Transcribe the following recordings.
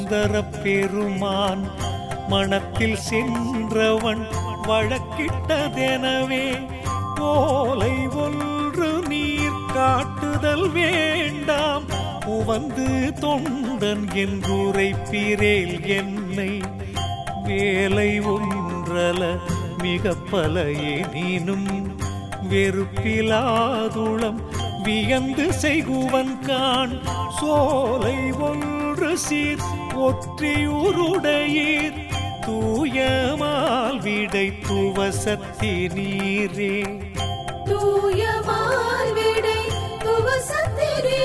சுந்தர பெருமான் மனத்தில் சென்றவன் வழக்கிட்டதெனவே ஓலை ஒன்று நீர் காட்டுதல் வேண்டாம் உவந்து தொண்டன் என்றுரைப்பீரேல் என்னை வேலை ஒன்றல மிக பல எனினும் வெறுப்பிலாதுளம் வியந்து செய்குவன் கான் சோலை ஒன்று சீர் ஒற்றியூருடையீர் தூயமால் விடை துவசத்தி நீரே தூய மால்விடை துவசத்திரீரே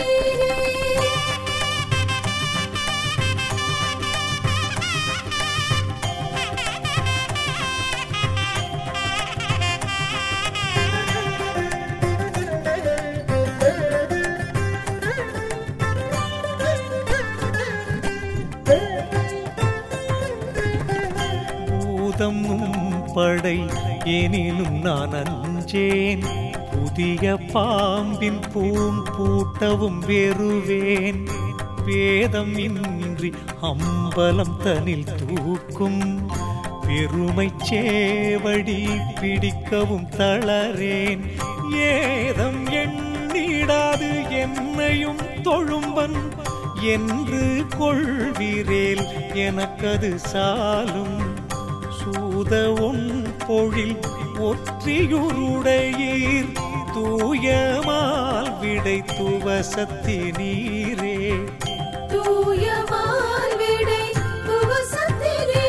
பூதம் உம் படை எனினும் நான் அஞ்சேன் புதிய பாம்பின் பூம் பூட்டவும் வெறுவேன் வேதம் இன்றி அம்பலம் தனில் தூக்கும் பெருமை சேவடி பிடிக்கவும் தளரேன் ஏதம் எண்ணிடாது என்னையும் தொழும்பன் என்று கொள்வீரேல் எனக்கது சாலும் சூத ஒன் பொழில் ஒற்றியுருடையீர் தூயமால் விடை துவசத்தி நீரே தூய மால்விடை துவசத்திரீரே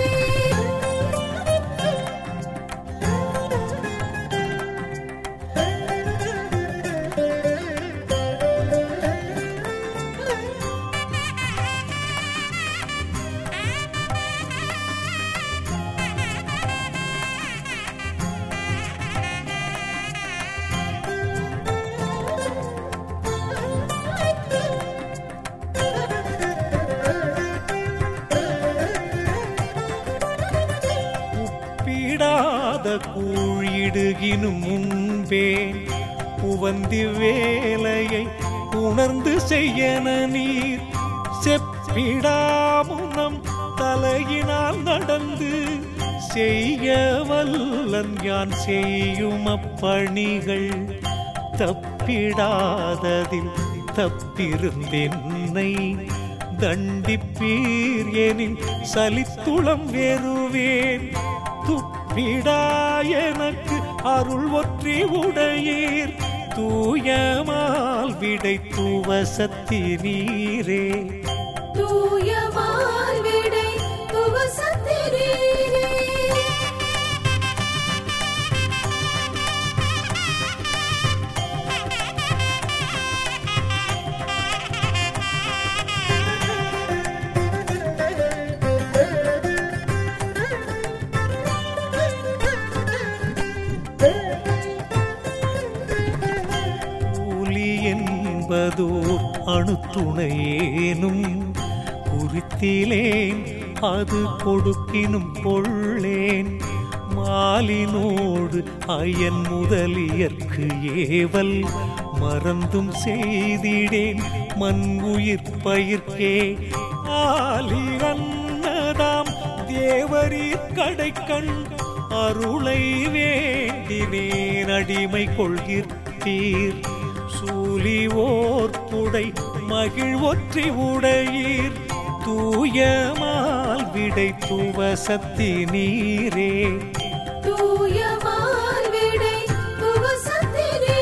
உப்பிடாத கூழிடுகினும் முன்பே உவந்தி வேலையை உணர்ந்து செய்யன நீர் செப்பிடாமுனம் தலையினால் நடந்து செய்ய வல்லன் யான் செய்யும் அப்பணிகள் தப்பிடாததில் தப்பிருந்தென்னை தண்டிப்பீர் எனின் சலித்துளம் வெறுவேன் துப்பிடா எனக்கு அருள் ஒற்றி உடையீர் தூயமால் விடை துவசத்தி நீரே தூய மால்விடை துவசத்திரீரே கூலி என்பதோர் அணுத்துணையேனும் குறித்திலேன் அது கொடுக்கினும் கொள்ளேன் மாலினோடு அயன் முதலியற்கு ஏவல் மறந்தும் செய்திடேன் மண் உயிர் பயிர்க்கே ஆலி அன்னதாம் தேவரீர் கடைக்கண் அருளை வேண்டினேன் அடிமை கொள்கிறீர் சூலி ஓர் புடை மகிழ் ஒற்றி உடையீர் தூயமால் விடை துவசத்தி நீரே தூய மால்விடை துவசத்திரீரே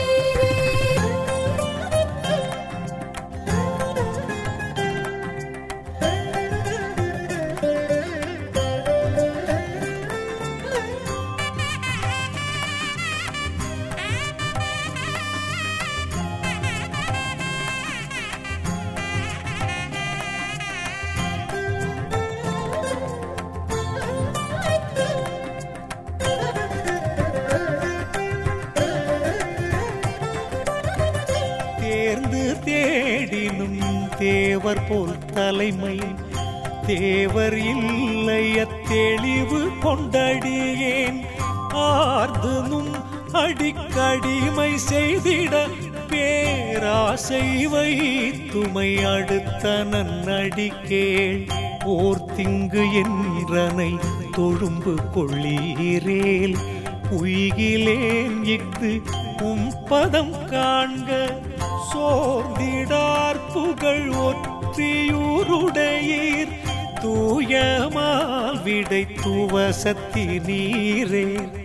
தேர்ந்து தேடினும் தேவர் போல் தலைமை தேவர் இல்லைய தெளிவு கொண்டடியேன் ஆர்ந்துனும் அடிக்கடிமை செய்திட பேர் பேராசை வைத்துமை அடுத்த நன்னடிக்கேள் ஓர் திங்கு என்றனை தொழும்பு கொள்ளீரேல் உயிகிலேன் இஃது உம் பதம் காண்க சோர்ந்திடார் புகழ் ஒற்றியூருடையீர் தூயமால் விடை துவசத்தி நீரே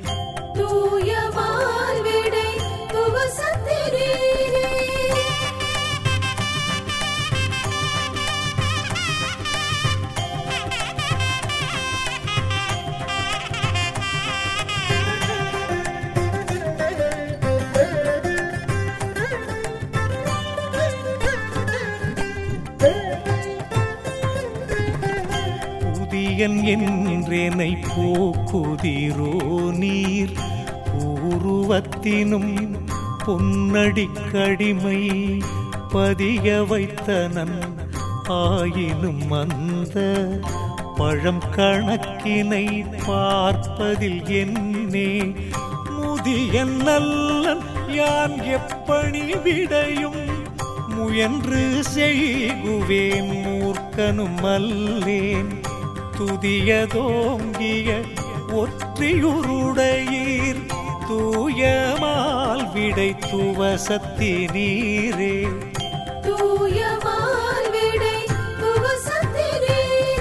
தூயமால் விடை துவசத்திரீரே புதியன் என்றேனை போக்குதிரோ நீர் பூருவத்தினும் பொன்னடிக்கடிமை பதிய வைத்தனன் ஆயினும் அந்த பழம் கணக்கினை பார்ப்பதில் என்னே முதிய நல்லன் யான் எப்பணி விடையும் முயன்று செய்குவேன் மூர்க்கனும் அல்லேன் துதியதோங்கிய ஒற்றியுருடையீர் தூயமால் விடை துவசத்தி நீரே தூயமால் விடை துவசத்திரீரே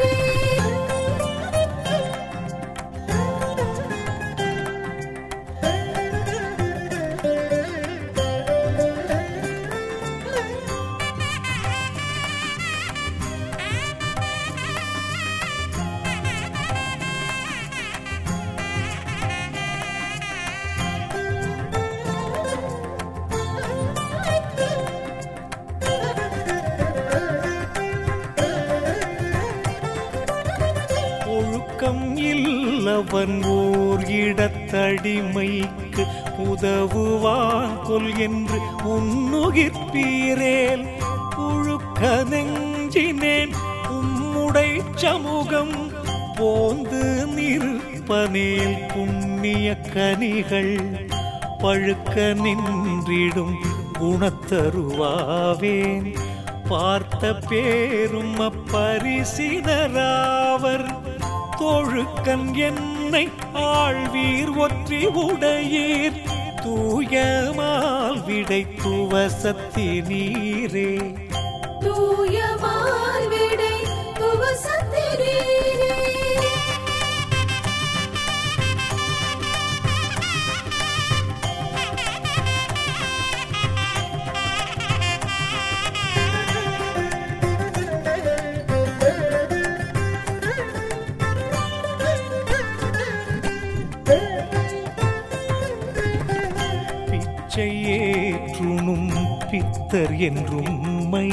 ஒழுக்கம் இல்லவன் ஓர் இடத்தடிமைக்கு உதவுவான் கொல் என்று உன்னுகிற்பீரேல் புழுக்க நெஞ்சினேன் உம்முடை சமூகம் போந்து நிற்பனேல் புண்ணிய கனிகள் பழுக்க நின்றிடும் குணத்தருவாவேன் பார்த்த பேரும் அப்பரிசினராவர் தொழுக்கன் என்னை ஆழ்வீர் ஒற்றி உடையீர் தூயமால் விடை துவசத்தி நீரே தூயமால் விடை துவசத்திரீரே பிச்சை ஏற்றுணும் பித்தர் என்றும்மை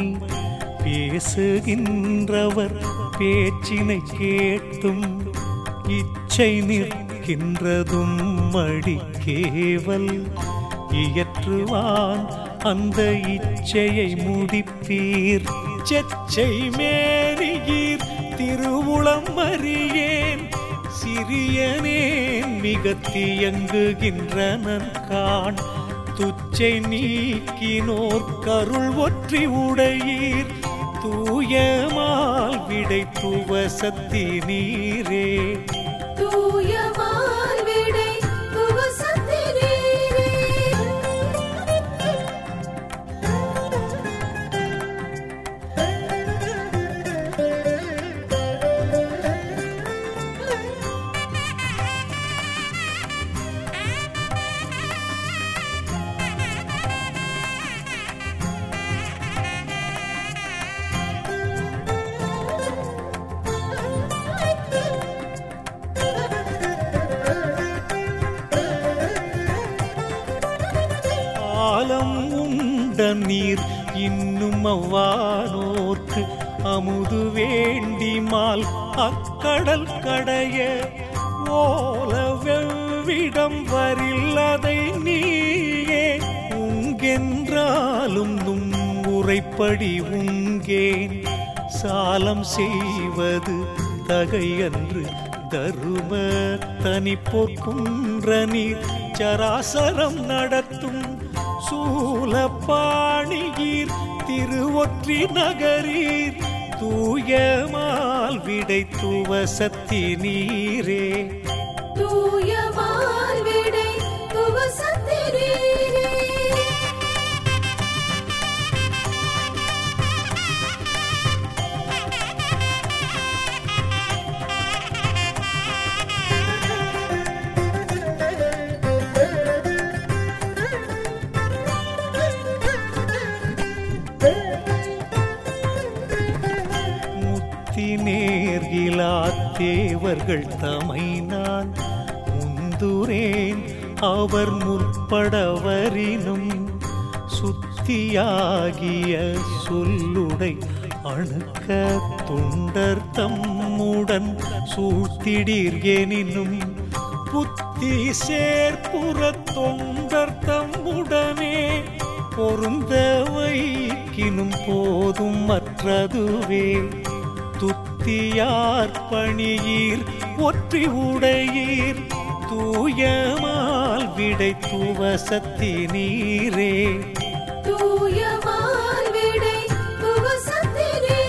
பேசுகின்றவர் பேச்சினை கேட்டும் இச்சை நிற்கின்றதும் மடிக்கேவல் இயற்றுவான் அந்த இச்சையை முடிப்பீர் செச்சை மேனியீர் திருவுளம் அறியேன் சிறியனேன் மிக தியங்குகின்றனன் காண் துச்சை நீக்கினோர் கருள் ஒற்றி உடையீர் தூயமால் விடை துவசத்தி நீரே தூயமால் விடை துவசத்திரீரே ஆலம் உண்ட நீர் இன்னும் அவ்வானோர்க்கு அமுது வேண்டிமால் அக்கடல் கடைய ஓல வெவ்விடம் வரில்லதை நீயே உங்கென்றாலும் நும் உரைப்படி உங்கேன் சாலம் செய்வது தகையன்று தரும தனி பொற்குன்ற நீர் சராசரம் நடத்தும் சூலப்பாணியீர் திருவொற்றி நகரீர் தூயமால் விடை துவசத்தி நீரே தூய மால்விடை துவசத்திரே முத்தி நேர்கிலா தேவர்கள் தமை நான் முந்துரேன் அவர் முற்படவரினும் சுத்தியாகிய சொல்லுடை அணுக்க தொண்டர் தம்முடன் சூழ்த்திடீர் எனினும் புத்தி சேர்ப்புற தொண்டர் தம்முடனே பொருந்த வைக்கினும் போதும் மற்றதுவே துத்தியார் பணியீர் ஒற்றி உடையீர் தூயமால் விடை துவசத்தி நீரே தூய மால்விடை துவசத்திரே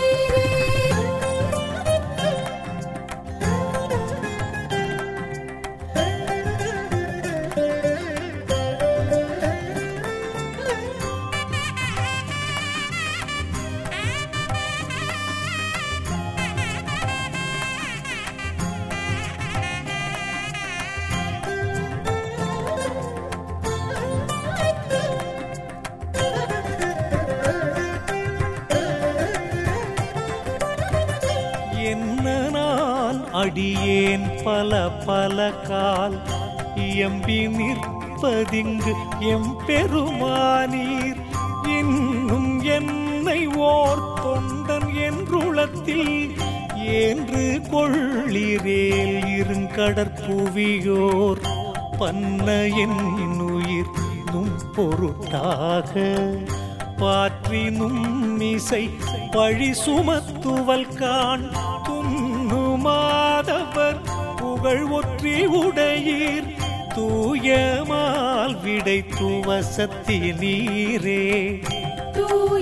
என்ன நான் அடியேன் பல பல கால் எம்பி நிற்பதிங்கு எம்பெருமானீர் இன்னும் என்னை ஓர் தொண்டன் என்றுளத்தில் ஏன்று கொள்ளிரேல் இருங்கடற்புவியோர் பன்ன என் உயிர் நும் பொருட்டாக பாற்றி நும்மிசை பழி சுமத்துவல் காண் துண்ணு மாதவர் புகழ் ஒற்றி உடையீர் தூயமால் விடை துவசத்தி நீரே தூய